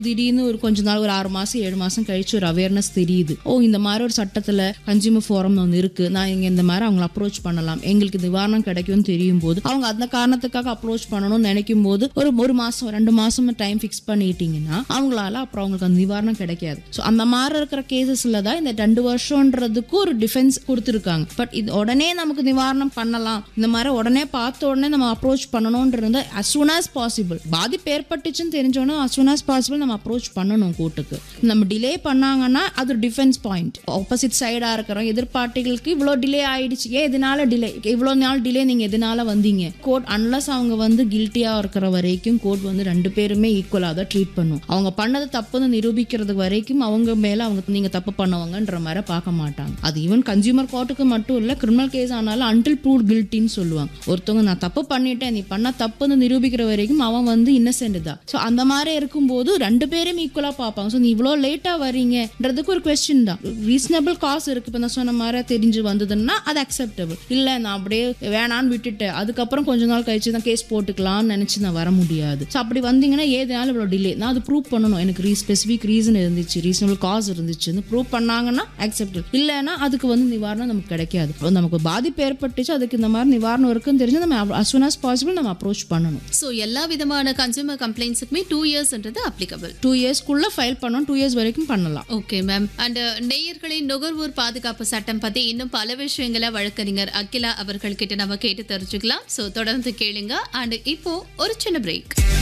திடீர்னு ஒரு கொஞ்ச நாள் ஒரு ஆறு மாசம் ஏழு மாசம் கழிச்சு ஒரு அவேர்னஸ் தெரியுது ஓ இந்த மாதிரி ஒரு சட்டத்துல கன்சியூமர் ஃபோரம் ஒன்று இருக்கு நான் இங்க இந்த மாதிரி அவங்கள அப்ரோச் பண்ணலாம் எங்களுக்கு நிவாரணம் கிடைக்கும்னு தெரியும் போது அவங்க அந்த காரணத்துக்காக அப்ரோச் பண்ணணும்னு நினைக்கும் போது ஒரு ஒரு மாசம் ரெண்டு மாசம் டைம் ஃபிக்ஸ் பண்ணிட்டீங்கன்னா அவங்களால அப்புறம் அவங்களுக்கு அந்த நிவாரணம் கிடைக்காது ஸோ அந்த மாதிரி இருக்கிற கேசஸ்ல தான் இந்த ரெண்டு வருஷம்ன்றதுக்கு ஒரு டிஃபென்ஸ் கொடுத்துருக்காங்க பட் இது உடனே நமக்கு நிவாரணம் பண்ணலாம் இந்த மாதிரி உடனே பார்த்த உடனே நம்ம அப்ரோச் பண்ணணும்ன்றது as soon as பாசிபிள் பாதிப்பு ஏற்பட்டுச்சுன்னு தெரிஞ்சோன்னா as soon as பாசிபிள் நம்ம அப்ரோச் பண்ணணும் கோர்ட்டுக்கு நம்ம டிலே பண்ணாங்கன்னா அது டிஃபென்ஸ் பாயிண்ட் ஆப்போசிட் சைடா இருக்கிறோம் எதிர்பார்ட்டிகளுக்கு இவ்வளோ டிலே ஆயிடுச்சு ஏன் இதனால டிலே இவ்வளோ நாள் டிலே நீங்க எதனால வந்தீங்க கோர்ட் அன்லஸ் அவங்க வந்து கில்ட்டியா இருக்கிற வரைக்கும் கோர்ட் வந்து ரெண்டு பேருமே ஈக்குவலாக தான் ட்ரீட் பண்ணும் அவங்க பண்ணது தப்புன்னு நிரூபிக்கிறது வரைக்கும் அவங்க மேல அவங்க நீங்க தப்பு பண்ணவங்கன்ற மாதிரி பார்க்க மாட்டாங்க அது ஈவன் கன்சியூமர் கோர்ட்டுக்கு மட்டும் இல்ல கிரிமினல் கேஸ் ஆனாலும் அன்டில் ப்ரூவ் கில்ட்டின்னு சொல்லுவாங்க ஒருத்தவங்க நான் தப்பு பண்ணிட்டேன் நீ பண்ண தப்புன்னு நிரூபிக்கிற வரைக்கும் அவன் வந்து இன்னசென்ட் தான் ஸோ அந்த மாதிரி இருக்கும்போது ரெண்டு பேரும் ஈக்குவலாக பார்ப்பாங்க ஸோ நீ இவ்வளோ லேட்டாக வரீங்கன்றதுக்கு ஒரு கொஸ்டின் தான் ரீசனபிள் காசு இருக்கு இப்போ நான் சொன்ன மாதிரி தெரிஞ்சு வந்ததுன்னா அது அக்செப்டபிள் இல்லை நான் அப்படியே வேணான்னு விட்டுட்டேன் அதுக்கப்புறம் கொஞ்ச நாள் கழிச்சு தான் கேஸ் போட்டுக்கலாம்னு நினச்சி நான் வர முடியாது ஸோ அப்படி வந்தீங்கன்னா ஏதனாலும் இவ்வளோ டிலே நான் அது ப்ரூவ் பண்ணணும் எனக்கு ரீ ஸ்பெசிஃபிக் ரீசன் இருந்துச்சு ரீசனபிள் காசு இருந்துச்சுன்னு ப்ரூவ் பண்ணாங்கன்னா அக்செப்டபிள் இல்லைன்னா அதுக்கு வந்து நிவாரணம் நமக்கு கிடைக்காது இப்போ நமக்கு பாதிப்பு ஏற்பட்டுச்சு அதுக்கு இந்த மாதிரி நிவாரணம் இருக்குன்னு தெரிஞ்சு நம்ம as soon as possible நம்ம அப்ரோச் பண்ணணும் ஸோ எல்லா விதமான கன்சூமர் கம்ப்ளைண்ட்ஸுக்குமே டூ இயர்ஸ்ன்றது அப்ளிகபிள் டூ இயர்ஸ்க்குள்ள ஃபைல் பண்ணணும் டூ இயர்ஸ் வரைக்கும் பண்ணலாம் ஓகே மேம் அண்ட் நேயர்களின் நுகர்வோர் பாதுகாப்பு சட்டம் பத்தி இன்னும் பல விஷயங்களை வழக்கறிஞர் அகிலா அவர்கள் கிட்ட நம்ம கேட்டு தெரிஞ்சுக்கலாம் ஸோ தொடர்ந்து கேளுங்க அண்ட் இப்போ ஒரு சின்ன பிரேக்